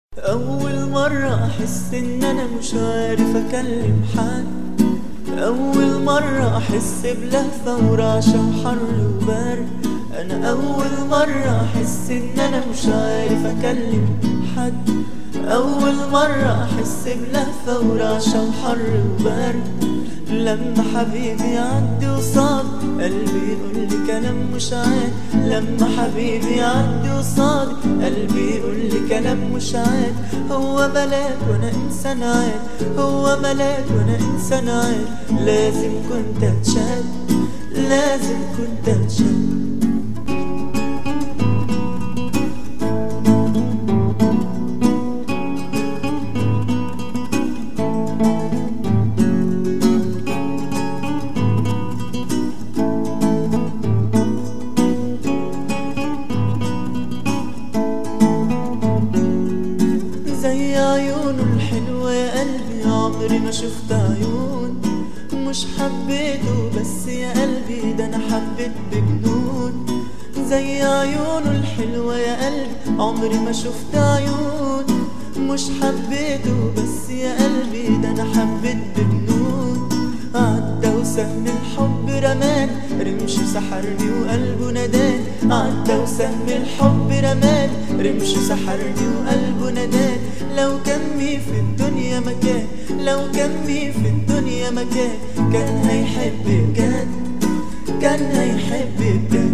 أول مرة أحس إن أنا مش عارف أكلم حد أول مرة أحس بلهفة ورعشة وحر وبرد أنا أول مرة أحس إن أنا مش عارف أكلم حد أول مرة أحس بلهفة ورعشة وحر وبرد لما حبيبي يعدي قصاد قلبي يقول لي كلام مش عاد لما حبيبي يعدي قصاد قلبي يقول لي كلام مش عاد هو ملاك وانا انسان عاد هو ملاك وانا انسان عاد لازم كنت اتشد لازم كنت اتشد زي عيونه الحلوة يا قلبي عمري ما شفت عيون مش حبيته بس يا قلبي ده انا حبيت بجنون زي عيونه الحلوة يا قلبي عمري ما شفت عيون مش حبيته بس يا قلبي ده انا حبيت بجنون عدى وسهم الحب رماني رمش سحرني وقلبه نداني عدى وسهم الحب رماني رمش سحرني وقلبه نداني لو كان مي في الدنيا مكان لو كان مي في الدنيا مكان كان هيحب بجد كان هيحب بجد